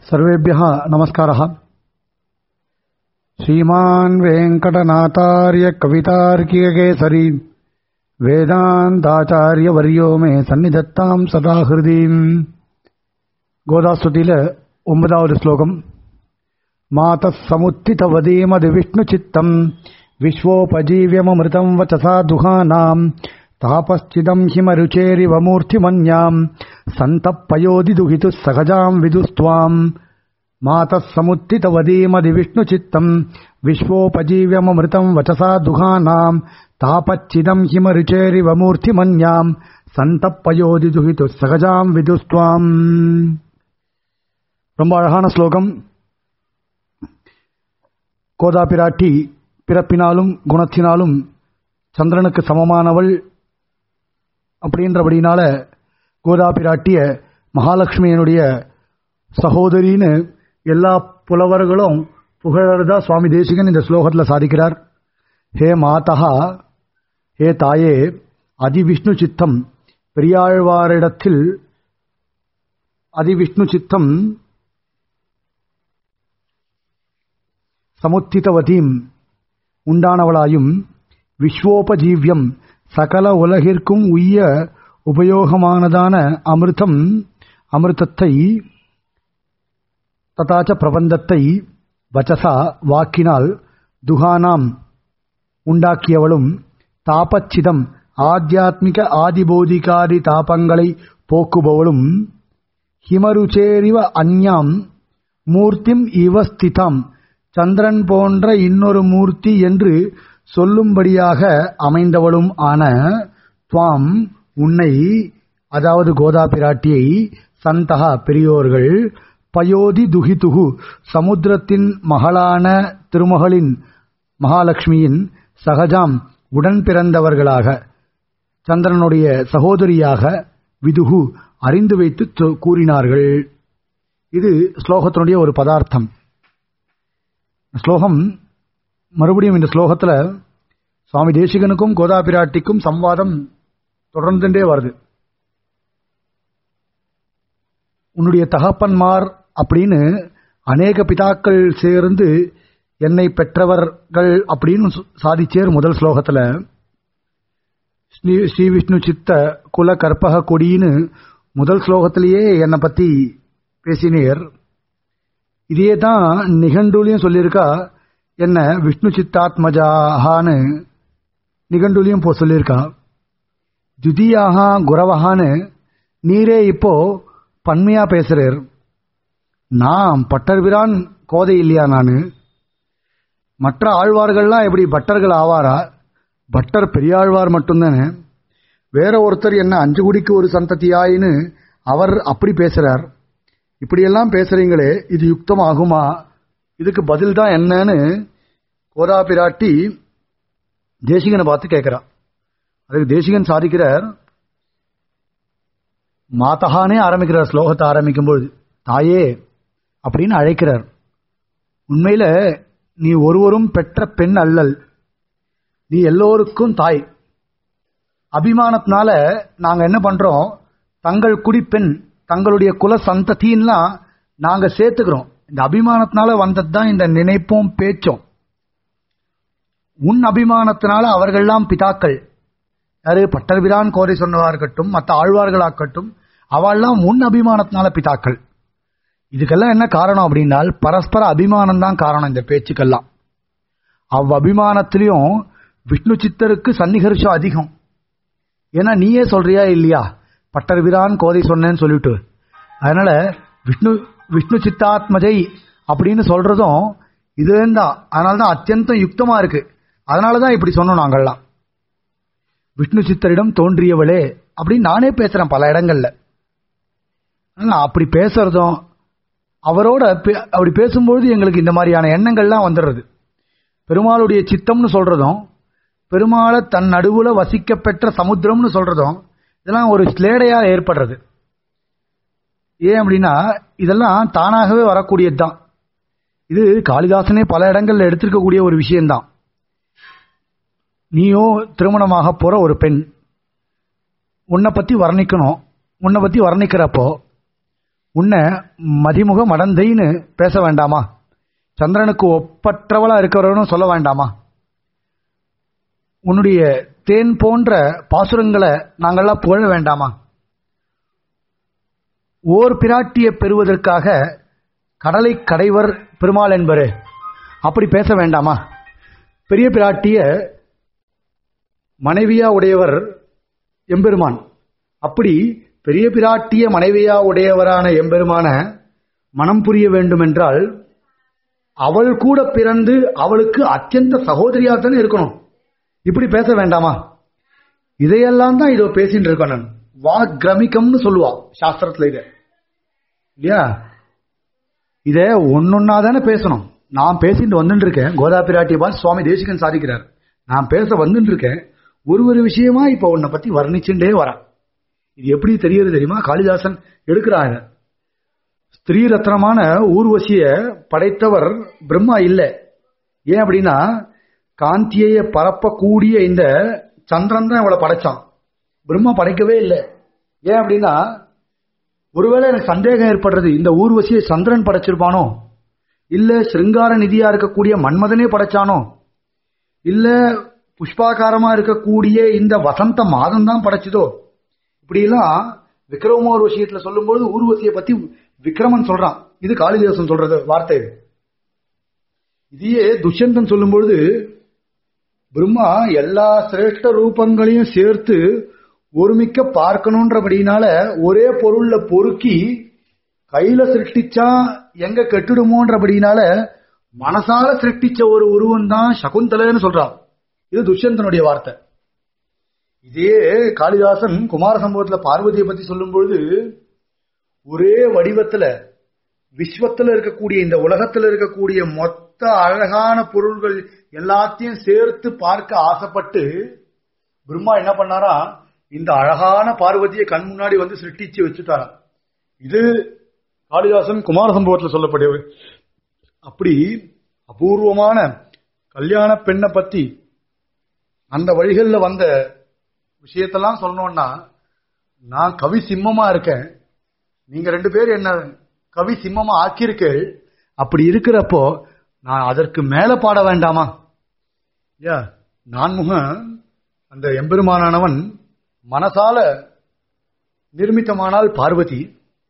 सर्वेभ्यः नमस्कारः श्रीमान् वेङ्कटनाथार्य कवितार्किककेसरी वेदान्ताचार्यवर्यो मे सन्निधत्ताम् सदा हृदीम् கோதாஸ்துதியில ஒன்பதாவது ஸ்லோகம் மாதः समुत्थितवदीमदि विष्णुचित्तम् विश्वोपजीव्यममृतम् वचसा दुहानाम् तापश्चिदम् हिमरुचेरिव मूर्तिमन्याम् सन्तप्पयोदिदुहितुः सहजाम् विदुस्त्वाम् मातः समुत्थितवदीमदि विष्णुचित्तम् विश्वोपजीव्यममृतम् वचसा दुहानाम् तापच्चिदम् हिमरुचेरिव मूर्तिमन्याम् सन्तप्पयोदिदुहितुः सहजाम् विदुस्त्वाम् ரொம்ப அழகான ஸ்லோகம் கோதா பிராட்டி பிறப்பினாலும் குணத்தினாலும் சந்திரனுக்கு சமமானவள் அப்படின்றபடினால கோதா பிராட்டிய மகாலட்சுமியனுடைய சகோதரின்னு எல்லா புலவர்களும் புகழறதா சுவாமி தேசிகன் இந்த ஸ்லோகத்தில் சாதிக்கிறார் ஹே மாதா ஹே தாயே அதிவிஷ்ணு சித்தம் பெரியாழ்வாரிடத்தில் அதிவிஷ்ணு சித்தம் சமுத்திதவதீம் உண்டானவளாயும் விஸ்வோபஜீவியம் சகல உலகிற்கும் உய்ய உபயோகமானதான அமிர்தம் அமிர்தத்தை ததாச்ச பிரபந்தத்தை வச்சசா வாக்கினால் துகானாம் உண்டாக்கியவளும் தாபச்சிதம் ஆத்தியாத்மிக ஆதிபோதிகாதி தாபங்களை போக்குபவளும் ஹிமருச்சேரிவ அந்யாம் மூர்த்திம் இவ ஸ்திதம் சந்திரன் போன்ற இன்னொரு மூர்த்தி என்று சொல்லும்படியாக அமைந்தவளும் ஆன துவாம் உன்னை அதாவது கோதா பிராட்டியை சந்தகா பெரியோர்கள் பயோதி துகிதுகு சமுத்திரத்தின் மகளான திருமகளின் மகாலட்சுமியின் சகஜாம் உடன் பிறந்தவர்களாக சந்திரனுடைய சகோதரியாக விதுகு அறிந்து வைத்து கூறினார்கள் இது ஸ்லோகத்தினுடைய ஒரு பதார்த்தம் ஸ்லோகம் மறுபடியும் இந்த ஸ்லோகத்தில் சுவாமி தேசிகனுக்கும் கோதா பிராட்டிக்கும் சம்வாதம் தொடர்ந்துட்டே வருது உன்னுடைய தகப்பன்மார் அப்படின்னு அநேக பிதாக்கள் சேர்ந்து என்னை பெற்றவர்கள் அப்படின்னு சாதிச்சேர் முதல் ஸ்லோகத்தில் ஸ்ரீ ஸ்ரீ விஷ்ணு சித்த குல கற்பக கொடின்னு முதல் ஸ்லோகத்திலேயே என்னை பற்றி பேசினேர் இதே தான் நிகண்டுலையும் சொல்லியிருக்கா என்ன விஷ்ணு சித்தாத்மஜாகான்னு நிகண்டுலையும் போ சொல்லியிருக்கா துதியாக குரவகான்னு நீரே இப்போ பன்மையா பேசுறார் நான் பட்டர்பிரான் கோதை இல்லையா நான் மற்ற ஆழ்வார்கள்லாம் எப்படி பட்டர்கள் ஆவாரா பட்டர் பெரியாழ்வார் மட்டும்தானே வேற ஒருத்தர் என்ன அஞ்சு குடிக்கு ஒரு சந்ததியாயின்னு அவர் அப்படி பேசுறார் இப்படியெல்லாம் பேசுறீங்களே இது யுக்தம் ஆகுமா இதுக்கு பதில் தான் என்னன்னு கோதா பிராட்டி தேசிகனை பார்த்து கேட்கிறா அதுக்கு தேசிகன் சாதிக்கிறார் மாதகானே ஆரம்பிக்கிறார் ஸ்லோகத்தை ஆரம்பிக்கும் பொழுது தாயே அப்படின்னு அழைக்கிறார் உண்மையில நீ ஒருவரும் பெற்ற பெண் அல்லல் நீ எல்லோருக்கும் தாய் அபிமானத்தினால நாங்க என்ன பண்றோம் தங்கள் குடிப்பெண் தங்களுடைய குல சந்ததின்லாம் நாங்க சேர்த்துக்கிறோம் இந்த அபிமானத்தினால வந்தது தான் இந்த நினைப்பும் பேச்சும் உன் அபிமானத்தினால அவர்கள்லாம் பிதாக்கள் யாரு பட்டர்பிரான் கோரை சொன்னவா இருக்கட்டும் மற்ற ஆழ்வார்களாக்கட்டும் அவள்லாம் உன் அபிமானத்தினால பிதாக்கள் இதுக்கெல்லாம் என்ன காரணம் அப்படின்னால் பரஸ்பர அபிமானம் தான் காரணம் இந்த பேச்சுக்கெல்லாம் அவ் அபிமானத்திலையும் விஷ்ணு சித்தருக்கு சன்னிகர்ஷம் அதிகம் ஏன்னா நீயே சொல்றியா இல்லையா பட்டர்பிரான் கோதை சொன்னேன்னு சொல்லிட்டு அதனால விஷ்ணு விஷ்ணு சித்தாத்மஜை அப்படின்னு சொல்றதும் இதுதான் அதனால தான் அத்தியந்தம் யுக்தமா இருக்கு அதனால தான் இப்படி சொன்னோம் நாங்கள்லாம் விஷ்ணு சித்தரிடம் தோன்றியவளே அப்படின்னு நானே பேசுறேன் பல இடங்கள்ல அப்படி பேசுறதும் அவரோட அப்படி பேசும்பொழுது எங்களுக்கு இந்த மாதிரியான எண்ணங்கள்லாம் வந்துடுறது பெருமாளுடைய சித்தம்னு சொல்றதும் பெருமாளை தன் நடுவுல வசிக்க பெற்ற சமுத்திரம்னு சொல்றதும் இதெல்லாம் ஒரு ஸ்லேடையா ஏற்படுறது ஏன் அப்படின்னா இதெல்லாம் தானாகவே வரக்கூடியது தான் இது காளிதாசனே பல இடங்கள்ல எடுத்திருக்கக்கூடிய ஒரு விஷயம்தான் நீயோ திருமணமாக போற ஒரு பெண் உன்னை பத்தி வர்ணிக்கணும் உன்னை பத்தி வர்ணிக்கிறப்போ உன்னை மதிமுக மடந்தைன்னு பேச வேண்டாமா சந்திரனுக்கு ஒப்பற்றவளா இருக்கிறவனும் சொல்ல வேண்டாமா உன்னுடைய தேன் போன்ற பாசுரங்களை நாங்கள்லாம் புகழ வேண்டாமா ஓர் பிராட்டியை பெறுவதற்காக கடலை கடைவர் பெருமாள் என்பரு அப்படி பேச வேண்டாமா பெரிய பிராட்டிய மனைவியா உடையவர் எம்பெருமான் அப்படி பெரிய பிராட்டிய மனைவியா உடையவரான எம்பெருமான மனம் புரிய வேண்டுமென்றால் அவள் கூட பிறந்து அவளுக்கு அத்தியந்த சகோதரியா தானே இருக்கணும் இப்படி பேச வேண்டாமா இதையெல்லாம் தான் இதோ பேசிட்டு இருக்கேன் நான் வாக்ரமிக்கம்னு சொல்லுவா சாஸ்திரத்துல இத இல்லையா இத ஒன்னொன்னா தானே பேசணும் நான் பேசிட்டு வந்துட்டு இருக்கேன் கோதா பிராட்டியை பார்த்து சுவாமி தேசிகன் சாதிக்கிறார் நான் பேச வந்துட்டு இருக்கேன் ஒரு ஒரு விஷயமா இப்ப உன்னை பத்தி வர்ணிச்சுட்டே வரேன் இது எப்படி தெரியுது தெரியுமா காளிதாசன் எடுக்கிறாங்க ஸ்திரீ ரத்னமான ஊர்வசிய படைத்தவர் பிரம்மா இல்ல ஏன் அப்படின்னா காந்தியை பரப்பக்கூடிய இந்த சந்திரன் தான் இவளை படைச்சான் பிரம்மா படைக்கவே இல்லை ஏன் அப்படின்னா ஒருவேளை எனக்கு சந்தேகம் ஏற்படுறது இந்த ஊர்வசியை சந்திரன் படைச்சிருப்பானோ இல்ல சிருங்கார நிதியா இருக்கக்கூடிய மன்மதனே படைச்சானோ இல்ல புஷ்பாகாரமா இருக்கக்கூடிய இந்த வசந்த மாதம் தான் படைச்சதோ இப்படியெல்லாம் விக்ரமோர் விஷயத்துல சொல்லும்போது ஊர்வசியை பத்தி விக்ரமன் சொல்றான் இது காளிதாசன் சொல்றது வார்த்தை இது இதையே துஷ்யந்தன் சொல்லும்பொழுது பிரம்மா எல்லா சிரேஷ்ட ரூபங்களையும் சேர்த்து ஒருமிக்க பார்க்கணுன்றபடினால ஒரே பொருள்ல பொறுக்கி கையில சிருஷ்டிச்சா எங்க கெட்டுடுமோன்றபடினால மனசால சிருஷ்டிச்ச ஒரு உருவம் தான் சகுந்தலைன்னு சொல்றான் இது துஷ்யந்தனுடைய வார்த்தை இதே காளிதாசன் குமார சம்பவத்துல பார்வதியை பத்தி சொல்லும் பொழுது ஒரே வடிவத்துல விஸ்வத்துல இருக்கக்கூடிய இந்த உலகத்துல இருக்கக்கூடிய மொத்த அழகான பொருள்கள் எல்லாத்தையும் சேர்த்து பார்க்க ஆசைப்பட்டு பிரம்மா என்ன பண்ணாரா இந்த அழகான பார்வதியை கண் முன்னாடி வந்து சிருஷ்டிச்சு வச்சுட்டாராம் இது காளிதாசன் குமார சம்பவத்துல சொல்லப்படுவது அப்படி அபூர்வமான கல்யாண பெண்ணை பத்தி அந்த வழிகளில் வந்த விஷயத்தெல்லாம் சொல்லணும்னா நான் கவி சிம்மமா இருக்கேன் நீங்க ரெண்டு பேர் என்ன கவி சிம்மமா ஆக்கியிருக்கீள் அப்படி இருக்கிறப்போ நான் அதற்கு மேல பாட வேண்டாமா யா நான்முக அந்த எம்பெருமானவன் மனசால நிர்மித்தமானால் பார்வதி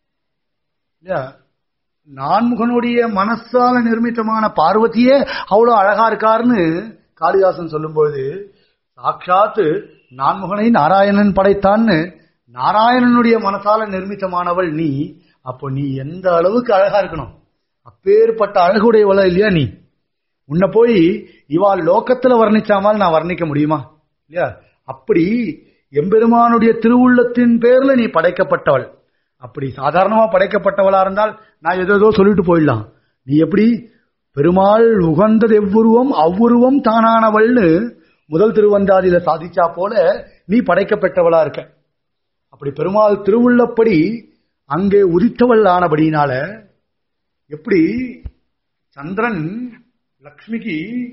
யா நான்முகனுடைய மனசால நிர்மித்தமான பார்வதியே அவ்வளவு அழகா இருக்காருன்னு காளிதாசன் சொல்லும்போது சாட்சாத்து நான்முகனை நாராயணன் படைத்தான்னு நாராயணனுடைய மனசால நிர்மித்தமானவள் நீ அப்போ நீ எந்த அளவுக்கு அழகா இருக்கணும் அப்பேற்பட்ட அழகுடையவள இல்லையா நீ உன்னை போய் இவாள் லோக்கத்துல வர்ணிச்சாமல் நான் வர்ணிக்க முடியுமா இல்லையா அப்படி எம்பெருமானுடைய திருவுள்ளத்தின் பேர்ல நீ படைக்கப்பட்டவள் அப்படி சாதாரணமா படைக்கப்பட்டவளா இருந்தால் நான் ஏதோ சொல்லிட்டு போயிடலாம் நீ எப்படி பெருமாள் உகந்தது எவ்வுருவம் அவ்வுருவம் தானானவள்னு முதல் திருவந்தாதியில சாதிச்சா போல நீ படைக்கப்பட்டவளா இருக்க அப்படி பெருமாள் திருவுள்ளப்படி அங்கே உதித்தவள் ஆனபடினால எப்படி சந்திரன் லக்ஷ்மிக்கு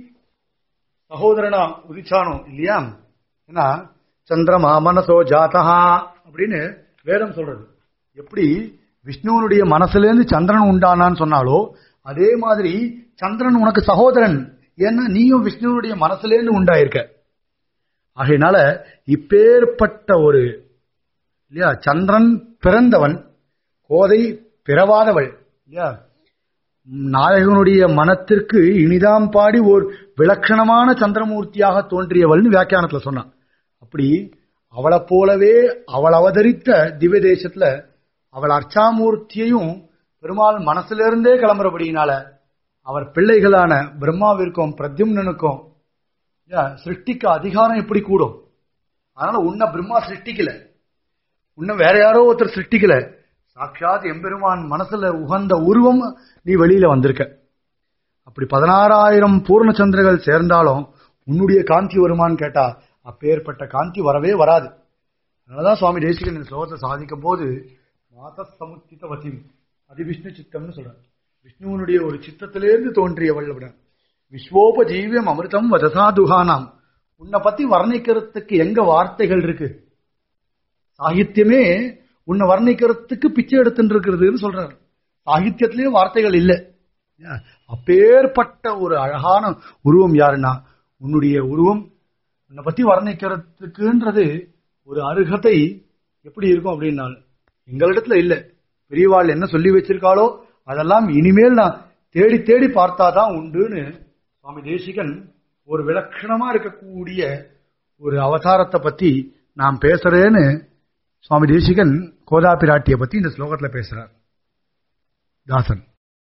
சகோதரனா உதிச்சானோ இல்லையா ஏன்னா சந்திரமா மனசோ ஜாதகா அப்படின்னு வேதம் சொல்றது எப்படி விஷ்ணுவனுடைய மனசுலேருந்து சந்திரன் உண்டானான்னு சொன்னாலோ அதே மாதிரி சந்திரன் உனக்கு சகோதரன் ஏன்னா நீயும் விஷ்ணுவனுடைய மனசுலேருந்து உண்டாயிருக்க ஆகையினால இப்பேற்பட்ட ஒரு இல்லையா சந்திரன் பிறந்தவன் கோதை பிறவாதவள் இல்லையா நாயகனுடைய மனத்திற்கு இனிதாம் பாடி ஒரு விலட்சணமான சந்திரமூர்த்தியாக தோன்றியவள்னு வியாக்கியானத்துல சொன்னான் அப்படி அவளை போலவே அவள் அவதரித்த திவ்ய தேசத்துல அவள் அர்ச்சாமூர்த்தியையும் பெருமாள் மனசுல இருந்தே கிளம்புறபடியினால அவர் பிள்ளைகளான பிரம்மாவிற்கும் பிரத்யும்னனுக்கும் சிருஷ்டிக்க அதிகாரம் எப்படி கூடும் அதனால உன்னை பிரம்மா சிருஷ்டிக்கல உன்னை வேற யாரோ ஒருத்தர் சிருஷ்டிக்கல சாட்சாத் எம்பெருமான் மனசுல உகந்த உருவம் நீ வெளியில வந்திருக்க அப்படி பதினாறாயிரம் பூர்ணச்சந்திரர்கள் சேர்ந்தாலும் உன்னுடைய காந்தி வருமான்னு கேட்டா அப்பேற்பட்ட காந்தி வரவே வராது அதனாலதான் சுவாமி தேசிகன் இந்த ஸ்லோகத்தை சாதிக்கும் போது மாத சமுச்சித வசிம் அதி விஷ்ணு சித்தம்னு சொல்றார் விஷ்ணுவனுடைய ஒரு சித்தத்திலேருந்து தோன்றியவள் அப்படின் விஸ்வோபஜீவியம் அமிர்தம் வதசா துகானாம் உன்னை பத்தி வர்ணிக்கிறதுக்கு எங்க வார்த்தைகள் இருக்கு சாகித்யமே உன்னை வர்ணிக்கிறதுக்கு பிச்சை எடுத்துட்டு இருக்கிறதுன்னு சொல்றாரு சாகித்யத்திலயும் வார்த்தைகள் இல்லை அப்பேற்பட்ட ஒரு அழகான உருவம் யாருன்னா உன்னுடைய உருவம் உன்னை பத்தி வர்ணிக்கிறதுக்குன்றது ஒரு அருகதை எப்படி இருக்கும் அப்படின்னா எங்களிடத்துல இல்ல பெரியவாள் என்ன சொல்லி வச்சிருக்காளோ அதெல்லாம் இனிமேல் நான் தேடி தேடி பார்த்தாதான் உண்டுன்னு சுவாமி தேசிகன் ஒரு விலட்சணமா இருக்கக்கூடிய ஒரு அவதாரத்தை பத்தி நான் பேசுறேன்னு சுவாமி தேசிகன் கோதா பிராட்டியை பத்தி இந்த ஸ்லோகத்துல பேசுறார் தாசன்